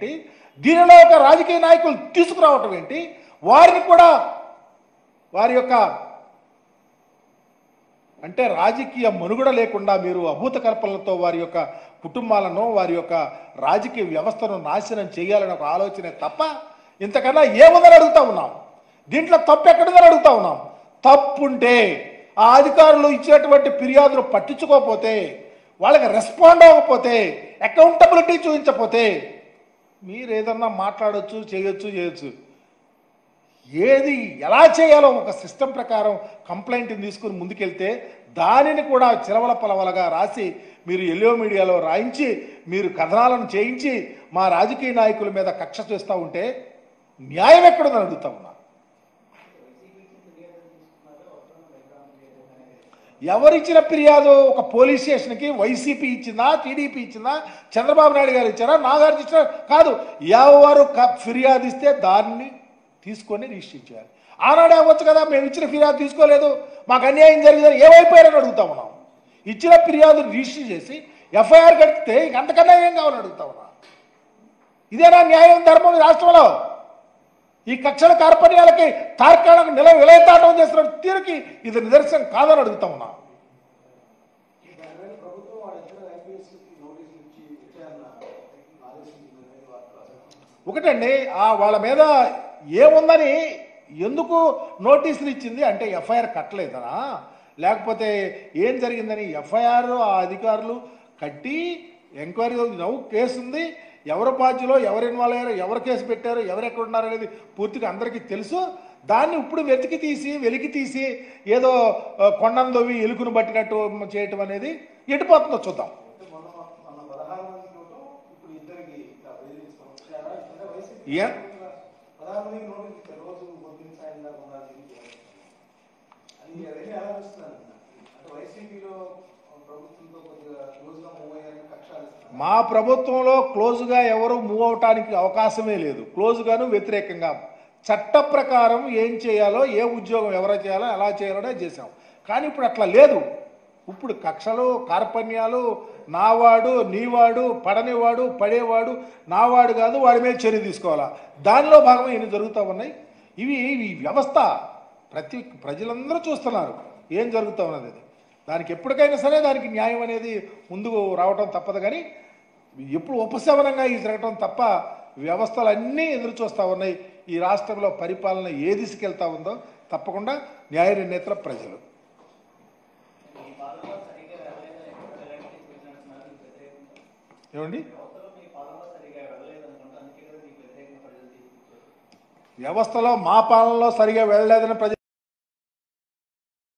ఏంటి దీనిలో ఒక రాజకీయ నాయకులు తీసుకురావటం ఏంటి వారిని కూడా వారి యొక్క అంటే రాజకీయ మనుగడ లేకుండా మీరు అభూత కల్పనలతో వారి యొక్క కుటుంబాలను వారి యొక్క రాజకీయ వ్యవస్థను నాశనం చేయాలని ఒక ఆలోచనే తప్ప ఇంతకన్నా ఏముందని అడుగుతా ఉన్నాం దీంట్లో తప్పు ఎక్కడుందని అడుగుతా ఉన్నాం తప్పుంటే ఆ అధికారులు ఇచ్చినటువంటి ఫిర్యాదులు పట్టించుకోకపోతే వాళ్ళకి రెస్పాండ్ అవ్వకపోతే అకౌంటబిలిటీ చూపించకపోతే మీరు ఏదన్నా మాట్లాడొచ్చు చేయొచ్చు చేయొచ్చు ఏది ఎలా చేయాలో ఒక సిస్టమ్ ప్రకారం కంప్లైంట్ని తీసుకుని ముందుకెళ్తే దానిని కూడా చిలవల పలవలగా రాసి మీరు ఎల్లో మీడియాలో రాయించి మీరు కథనాలను చేయించి మా రాజకీయ నాయకుల మీద కక్ష చేస్తూ ఉంటే న్యాయం ఎక్కడుందని అడుగుతా ఉన్నా ఎవరిచ్చిన ఫిర్యాదు ఒక పోలీస్ స్టేషన్కి వైసీపీ ఇచ్చిందా టీడీపీ ఇచ్చిందా చంద్రబాబు నాయుడు గారు ఇచ్చారా నాగార్జున ఇచ్చారా కాదు ఎవరు క- ఫిర్యాదు ఇస్తే దాన్ని తీసుకొని రిజిస్టర్ చేయాలి ఆనాడే అవ్వచ్చు కదా మేము ఇచ్చిన ఫిర్యాదు తీసుకోలేదు మాకు అన్యాయం జరిగిందని ఏమైపోయారని అడుగుతా ఉన్నాం ఇచ్చిన ఫిర్యాదు రిజిస్టర్ చేసి ఎఫ్ఐఆర్ కడితే ఇంక అంతకన్నా ఏం కావాలని అడుగుతా ఉన్నా ఇదేనా న్యాయం ధర్మం ఈ రాష్ట్రంలో ఈ కక్షల కార్పణ్యాలకి తార్కాణకు నిల విలయతాటం చేస్తున్న తీరుకి ఇది నిదర్శనం కాదని అడుగుతా ఉన్నా దాని మీద ప్రభుత్వం వాళ్ళ ఇద్దరు ఐపీఎస్కి నోటీసులు ఇచ్చి విచారణ ఆదేశించిందనేది వార్త ఒకటండి ఆ వాళ్ళ మీద ఏముందని ఎందుకు నోటీసులు ఇచ్చింది అంటే ఎఫ్ఐఆర్ కట్టలేదనా లేకపోతే ఏం జరిగిందని ఎఫ్ఐఆర్ ఆ అధికారులు కట్టి ఎంక్వైరీ నవ్వు కేసు ఉంది ఎవరు బాధ్యులో ఎవరు ఇన్వాల్వ్ అయ్యారో ఎవరు కేసు పెట్టారో ఎవరు ఎక్కడ ఉన్నారు అనేది పూర్తిగా అందరికీ తెలుసు దాన్ని ఇప్పుడు వెతికి తీసి వెలికి తీసి ఏదో ఆ, కొండను దొవ్వి ఎలుకను పట్టినట్టు చేయటం అనేది ఎటుపోతుందో చూద్దాం అంటే మొన్న మొన్న పదహారు మంది చూడటం ఇప్పుడు ఇద్దరికి ఇట్లా బెదిరించడం ఇచ్చారా? అంటే వైసీపీ ఏ- పదహారు మందికి నోటీస్ ఇచ్చారు రోజు పొద్దున్న సాయం దాకా ఉండాలి ఇది అని. అది అవన్నీ ఆలోచిస్తున్నాను అంటే వైసీపీలో ప్రభుత్వంతో కొద్దిగా క్లోజ్గా మూవ్ అయ్యారని కక్షాలిస్తున్నారు మా ప్రభుత్వంలో క్లోజ్గా ఎవరు మూవ్ అవటానికి అవకాశమే లేదు క్లోజ్గాను వ్యతిరేకంగా చట్ట ప్రకారం ఏం చేయాలో ఏ ఉద్యోగం ఎవరో చేయాలో ఎలా చేయాలో చేసాం కానీ ఇప్పుడు అట్లా లేదు ఇప్పుడు కక్షలు కార్పణ్యాలు నావాడు నీవాడు పడనివాడు పడేవాడు నావాడు కాదు వాడి మీద చర్య తీసుకోవాలా దానిలో భాగం ఇన్ని జరుగుతూ ఉన్నాయి ఇవి ఈ వ్యవస్థ ప్రతి ప్రజలందరూ చూస్తున్నారు ఏం జరుగుతూ ఉన్నది అది దానికి ఎప్పటికైనా సరే దానికి న్యాయం అనేది ముందుకు రావటం తప్పదు కానీ ఎప్పుడు ఉపశమనంగా ఇది జరగటం తప్ప వ్యవస్థలన్నీ ఎదురు చూస్తూ ఉన్నాయి ఈ రాష్ట్రంలో పరిపాలన ఏ దిశకెళ్తా ఉందో తప్పకుండా న్యాయ నిర్ణేతల ప్రజలు ఈ పాలనలో సరిగ్గా వెళ్ళలేదని ఎక్కడ ఎలాంటి విచారిస్తున్నారు మీకు వ్యతిరేకంగా ఏమండి వ్యవస్థలో మీ పాలనలో సరిగ్గా వెళ్ళలేదనుకుంటే అందుకే కదా మీకు వ్యతిరేకంగా ప్రజలు తీసుకొచ్చారు వ్యవస్థలో మా పాలనలో సరిగా వెళ్ళలేదని ప్రజలు